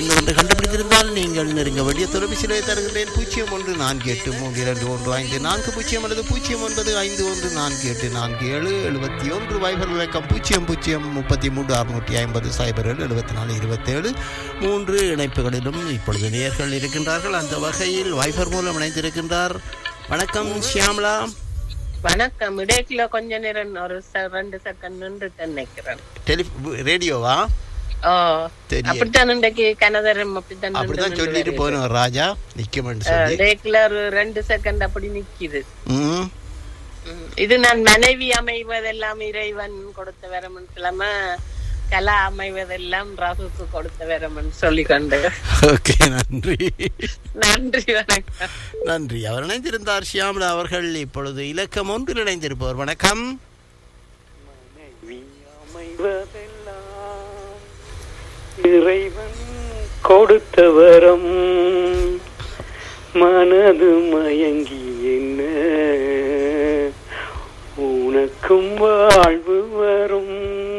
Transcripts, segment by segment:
நீங்கள் ஒன்று கண்டுபிடித்திருந்தால் நீங்கள் நெருங்க வேண்டிய தொலைபேசியிலே தருகின்றேன் பூஜ்ஜியம் ஒன்று நான்கு எட்டு மூன்று இரண்டு ஒன்று ஐந்து நான்கு பூஜ்ஜியம் அல்லது பூஜ்ஜியம் ஒன்பது ஐந்து ஒன்று நான்கு எட்டு நான்கு ஏழு எழுபத்தி ஒன்று வைபர் விளக்கம் பூஜ்ஜியம் பூஜ்ஜியம் முப்பத்தி மூன்று அறுநூற்றி ஐம்பது சைபர் ஏழு எழுபத்தி நாலு இருபத்தேழு மூன்று இணைப்புகளிலும் இப்பொழுது நேர்கள் இருக்கின்றார்கள் அந்த வகையில் வைபர் மூலம் இணைந்திருக்கின்றார் வணக்கம் ஷியாம்லா வணக்கம் இடைக்குல கொஞ்ச நேரம் ஒரு ச- ரெண்டு செகண்ட் நின்று நினைக்கிறேன் டெலி ரேடியோவா ஓ தெரியும். அப்படித்தான் இன்றைக்கு கனதரம் அப்படித்தான் நின்று அப்படிதான் நின்று சொல்லிட்டு வருது. போனோம் ராஜா நிக்கமென்று ஆ, சொல்லி இடைக்குல ஒரு ரெண்டு செகண்ட் அப்படி நிக்குது ம் ம். இது நான் மனைவி அமைவதெல்லாம் இறைவன் கொடுத்த வரமன் கிழம கலா அமைவதெல்லாம் ரகுக்கு கொடுத்த வரமன் சொல்லிக்கொண்டு ஓகே நன்றி நன்றி வணக்கம் நன்றி அவர் இணைந்திருந்தார் ஷியாம்லா அவர்கள் இப்பொழுது இலக்கம் ஒன்றில் இணைந்திருப்பவர் வணக்கம் அமைவதெல்லாம் இறைவன் கொடுத்த வரம் மனது மயங்கி என்ன உனக்கும் வாழ்வு வரும்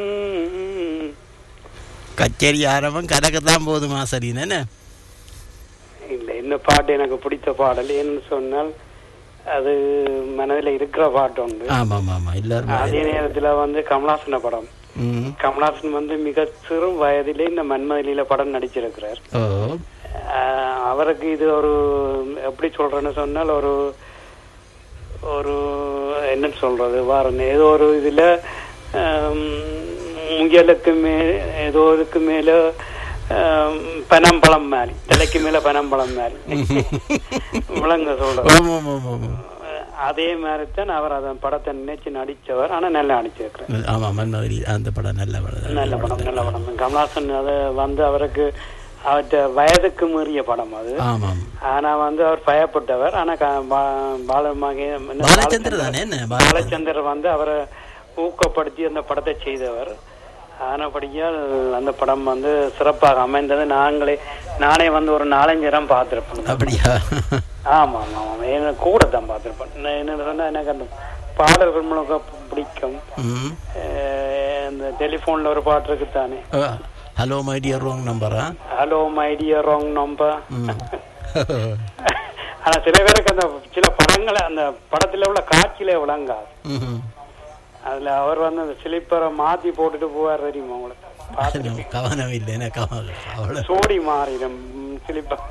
கச்சேரி ஆரம்பம் கணக்கு தான் போதுமா சரி என்ன இல்லை இந்த பாட்டு எனக்கு பிடித்த பாடல் ஏன்னு சொன்னால் அது மனதில் இருக்கிற பாட்டு உண்டு ஆமாம் ஆமாம் எல்லாரும் அதே நேரத்துல வந்து கமலாசன படம் ம் கமலாசன் வந்து மிக சிறு வயதிலே இந்த மன்மதில படம் நடிச்சிருக்கிறார் ஓ ஆஹ் அவருக்கு இது ஒரு எப்படி சொல்றேன்னு சொன்னால் ஒரு ஒரு என்ன சொல்றது வாரன் ஏதோ ஒரு இதுல ஆம், முயலுக்கு மே ஏதோ இதுக்கு மேல ஆம், பனம்பழம் மாதிரி தலைக்கு மேல பனம்பழம் மாதிரி விளங்க சொல்றது ஆமாம் ஆமாம் ஆமாம் அதே மாதிரி தான் அவர் அதன் படத்தை நினைச்சு நடிச்சவர் ஆனா நல்லா நடிச்சிருக்கிறார் ஆமாம் மன்மதி அந்த படம் நல்ல படம் நல்ல படம் நல்ல படம் கமலாசன் அது வந்து அவருக்கு அவற்ற வயதுக்கு மீறிய படம் அது ஆமாம் ஆனா வந்து அவர் பயப்பட்டவர் ஆனா க- பா- பாலமகே என்ன பாலச்சந்தர் தானே என்ன பால- பாலச்சந்தர் வந்து அவரை ஊக்கப்படுத்தி அந்த படத்தை செய்தவர் ஆனபடியால் அந்த படம் வந்து சிறப்பாக அமைந்தது நாங்களே நானே வந்து ஒரு நாலஞ்சு இடம் பார்த்திருப்பேன் அப்படியா ஆமா ஆமா ஆமா எனக்கு கூட தான் பார்த்திருப்பேன் நான் என்ன சொன்னா எனக்கு அந்த பாடல்கள் முழுக்க பிடிக்கும் ம் அஹ் இந்த டெலிபோன்ல ஒரு பாட்டு இருக்கு தானே ஹலோ மை டியர் ரோங் நம்பரா hello my dear wrong number ம் ஆனா சில பேருக்கு அந்த சில படங்களை அந்த படத்துல உள்ள காட்சியில விளங்காது ம் அதுல அவர் வந்து அந்த ஸ்லிப்பரை மாத்தி போட்டுட்டு போவார் தெரியுமா உங்களுக்கு பார்த்து கவனம் இல்லை என்ன கவனம் அவ்வளோ சோடி மாறிடும் ஸ்லிப்பர்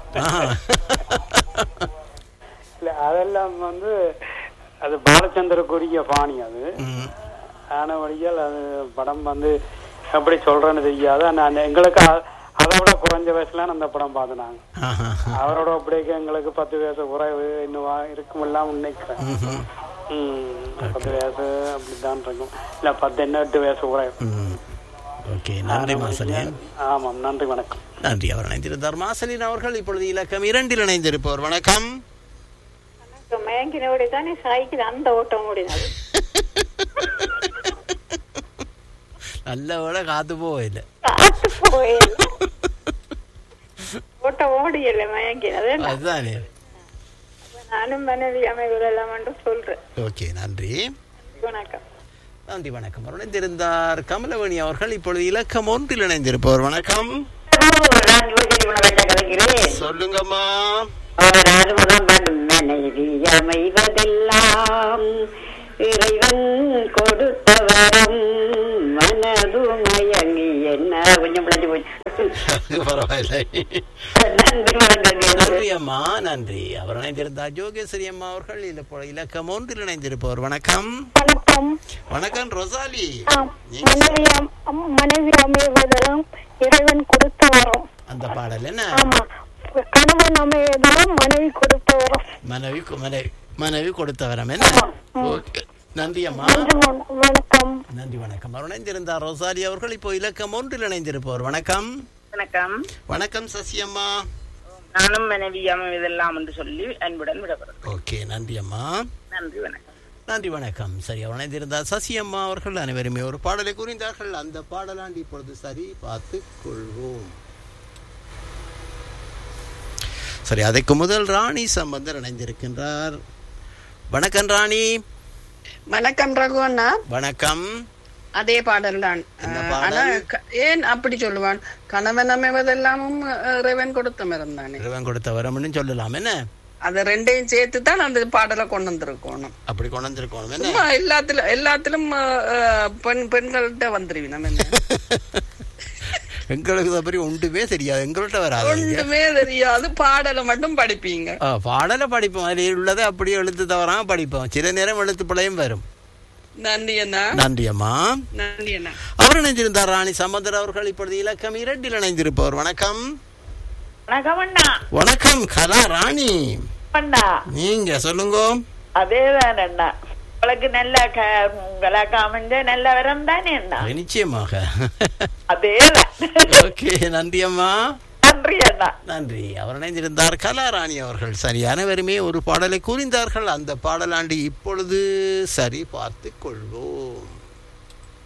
இல்ல அதெல்லாம் வந்து அது பாலச்சந்திரக்குரிய பாணி அது ம் ஆனபடியால் அது படம் வந்து எப்படி சொல்றேன்னு தெரியாது நான் எங்களுக்கு அ- அதை விட குறைஞ்ச வயசுல அந்த படம் பார்த்தேன் நாங்க ஆஹா அவரோட அப்படியே எங்களுக்கு பத்து வயசு குறைவு இன்னும் வா- இருக்குமெல்லாம் நினைக்கிறேன் ம்ஹும். ம், பத்து வயசு அப்படித்தான் இருக்கும் இல்ல பத்து என்ன எட்டு வயசு குறைவு ம் ஓகே நன்றி மாசலின் ஆமாம் நன்றி வணக்கம் நன்றி அவர் இணைந்திருந்தார் மாசலின் அவர்கள் இப்பொழுது இலக்கம் இரண்டில் இணைந்திருப்பவர் வணக்கம் மயங்கினோட தானே சாய்க்குது அந்த ஓட்டம் ஓடினது நல்ல வேலை காத்து போகல காத்து போயில ஓட்டம் ஓடியல மயங்கினது அதுதானே நானும் மனைவி அமைவுலாம் என்று சொல்றேன் ஓகே நன்றி வணக்கம் நன்றி வணக்கம் அவர் இணைந்திருந்தார் கமலவேணி அவர்கள் இப்பொழுது இலக்கம் ஒன்றில் இணைந்திருப்பவர் வணக்கம் நான் யோசனை பண்ண வேண்டாம் கலைஞரே சொல்லுங்கம்மா அவர் ஆறுமுகம் பண்ணும் மனைவி அமைவதெல்லாம் இறைவன் கொடுத்த வரம் மனது மயங்கி என்ன கொஞ்சம் பிழைச்சு போச்சு பரவாயில்லை நன்றி வணக்கம் நன்றி அம்மா நன்றி அவர் இணைந்திருந்தார் ஜோகேஸ்வரி அம்மா அவர்கள் இல்ல இலக்கம் ஒன்றில் இணைந்திருப்பவர் வணக்கம் வணக்கம் வணக்கம் ரொசாலி ஆம், நீங்க மனைவி அம்- அம்- மனைவி அமைவதெல்லாம் இறைவன் கொடுத்த வரம் அந்த பாடல் என்ன ஆமா கணவன் அமைவதெல்லாம் மனைவி கொடுத்த வரம் மனைவி கு- மனைவி மனைவி கொடுத்தவரம் என்ன ஓகே நன்றி அம்மா நன்றி வண- வணக்கம் நன்றி வணக்கம் அவர் இணைந்திருந்தார் ரொசாலி அவர்கள் இப்போ இலக்கம் ஒன்றில் இணைந்திருப்பவர் வணக்கம் வணக்கம் வணக்கம் சசி அம்மா நானும் மனைவி அமைவதெல்லாம் என்று சொல்லி அன்புடன் விடப்படுறேன் ஓகே நன்றி அம்மா நன்றி வணக்கம் நன்றி வணக்கம் சரி அவர் இணைந்திருந்தார் சசி அம்மா அவர்கள் அனைவருமே ஒரு பாடலை கூறினார்கள் அந்த பாடலாண்டி இப்பொழுது சரி பார்த்து கொள்வோம் சரி அதுக்கு முதல் ராணி சம்பந்தர் இணைந்திருக்கின்றார் வணக்கம் ராணி வணக்கம் ரகுவண்ணா வணக்கம் அதே பாடல் தான் என்ன அஹ், பாடல்? ஆனா க- ஏன் அப்படி சொல்லுவான் கணவன் அமைவதெல்லாமும் அஹ், இறைவன் கொடுத்த மரம் தானே இறைவன் கொடுத்த வரம்னு சொல்லலாம் என்ன அது ரெண்டையும் சேர்த்து தான் அந்த பாடலை கொண்டு வந்திருக்கணும் அப்படி கொண்டு வந்திருக்கணும் என்ன சும்மா எல்லாத்துல எல்லாத்திலும் அஹ், அஹ், பெண் பெண்கள்கிட்ட வந்துருவி நம்ம என்ன எங்களுக்கு இதை பற்றி ஒன்றுமே தெரியாது எங்கள்கிட்ட வராது ஒன்றுமே தெரியாது பாடலை மட்டும் படிப்பீங்க ஆ, பாடலை படிப்போம் அதில் உள்ளதை அப்படியே எழுத்து தவறாம படிப்போம் சில நேரம் எழுத்து பிழையும் வரும் நன்றி அண்ணா நன்றி அம்மா நன்றி அண்ணா அவர் இணைந்திருந்தார் ராணி சம்பந்தர் அவர்கள் இப்பொழுது இலக்கம் இரண்டில் இணைந்திருப்பவர் வணக்கம் வணக்கம் அண்ணா வணக்கம் கலா ராணி அண்ணா நீங்க சொல்லுங்க அதேதான் அண்ணா உங்களுக்கு நல்ல க- உங்களுக்கு அமைஞ்ச நல்ல வரம் தானே அண்ணா நிச்சயமாக அதேதான் ஓகே நன்றி அம்மா நன்றி அண்ணா நன்றி அவர் இணைந்திருந்தார் கலாராணி அவர்கள் சரியான வருமே ஒரு பாடலை கூறிந்தார்கள் அந்த பாடலாண்டி இப்பொழுது சரி பார்த்து கொள்வோம்